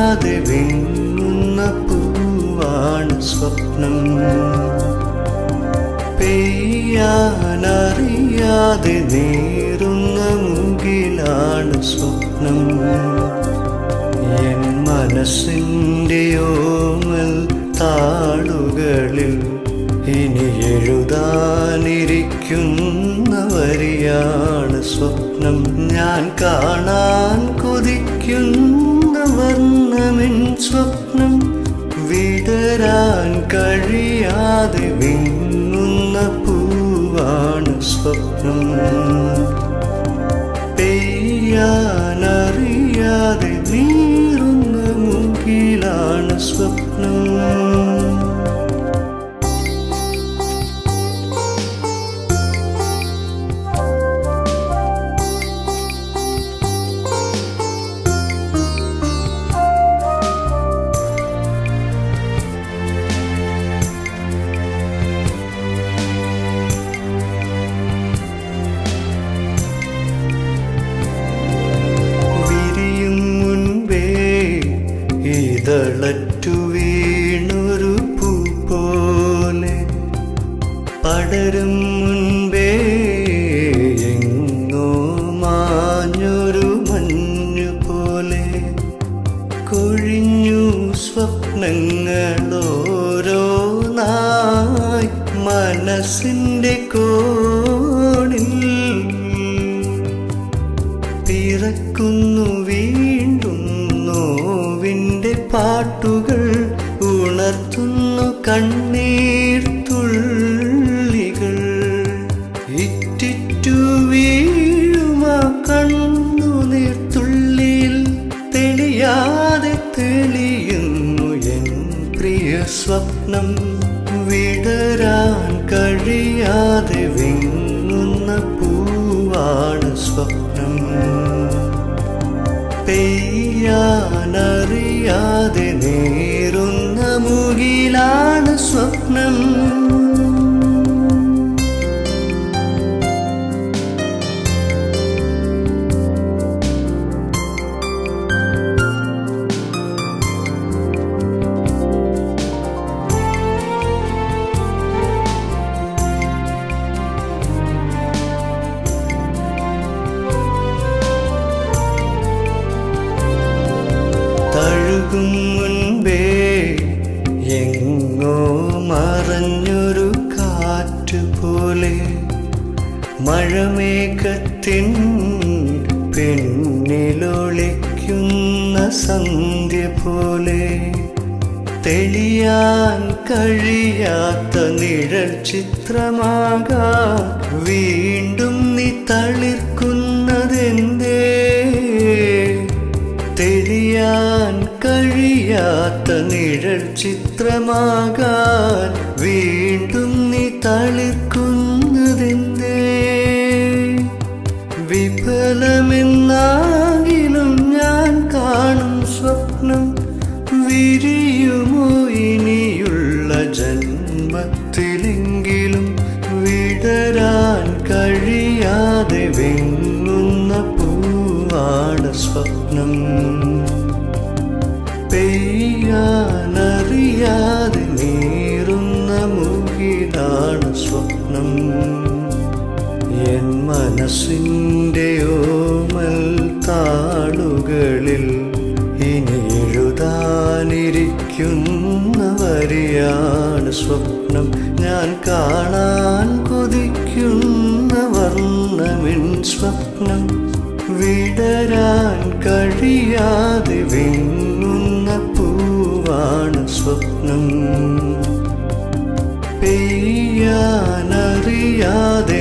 പെയ്യാനറിയാതെ വിങ്ങുന്ന പൂവാണ് സ്വപ്നം പെയ്യാനറിയാതെ നീറുന്ന മുകിലാണ് സ്വപ്നം എൻ മനസ്സിൻ്റെ ഓമൽ താളുകളിൽ ഇനി എഴുതാനിരിക്കുന്ന വരിയാണ് സ്വപ്നം ഞാൻ കാണാൻ കൊതിക്കുന്ന വർണ്ണമെൻ സ്വപ്നം വിടരാൻ കഴിയാതെ വിങ്ങുന്ന പൂവാണ് സ്വപ്നം പെയ്യാനറിയാതെ നീറുന്ന മുകിലാണ് സ്വപ്നം വിരിയും മുൻപേ ഇതളറ്റു വീണൊരു പൂ പോലെ പടരും മുൻപേ എങ്ങോ മാഞ്ഞൊരു മഞ്ഞു പോലെ കൊഴിഞ്ഞു സ്വപ്നങ്ങളോരോന്നായി മനസ്സിൻ്റെ കോണിൽ പിറക്കുന്നു വീണ്ടും നോവിൻ്റെ പാട്ടുകൾ ഉണർത്തുന്നു കണ്ണീർ തുള്ളികൾ ഇറ്റിറ്റു വീഴുമ കണ്ണുനീർ തുള്ളിയിൽ തെളിയാതെ തെളിയുന്നു എൻ പ്രിയ സ്വപ്നം വിടരാൻ കഴിയാതെ വിങ്ങുന്ന പൂവാണ് സ്വപ്നം പെയ്യാനറിയാതെ നേരുന്ന മുകിലാണ് സ്വപ്നം തഴുകും മുൻപേ എങ്ങോ മറഞ്ഞൊരു കാറ്റ് പോലെ മഴമേഘത്തിൻ പിന്നിലൊളിക്കുന്ന സന്ധ്യ പോലെ തെളിയാൻ കഴിയാത്ത നിഴൽ ചിത്രമാകാൻ വീണ്ടും നീ തളിർക്കുന്നതെന്തേ തെളിയാൻ കഴിയാത്ത നിഴൽ ചിത്രമാകാൻ വീണ്ടും നീ തളിർക്കുന്നതെന്തേ വിഫലമെന്നാകിലും ഞാൻ കാണും സ്വപ്നം വിരിയുമോ ഇനിയുള്ള ജന്മത്തിലെങ്കിലും വിടരാൻ കഴിയാതെ വെങ്ങുന്ന പൂവാണ് സ്വപ്നം പെയ്യാനറിയാതെ നീറുന്ന മുകിലാണ് സ്വപ്നം എൻ മനസ്സിൻ്റെ ഓമൽ താളുകളിൽ ഇനി എഴുതാനിരിക്കുന്ന വരിയാണ് സ്വപ്നം ഞാൻ കാണാൻ കൊതിക്കുന്ന വർണ്ണമെൻ സ്വപ്നം വിടരാൻ കഴിയാതെ വിങ്ങുന്ന പൂവാണ് സ്വപ്നം പെയ്യാനറിയാതെ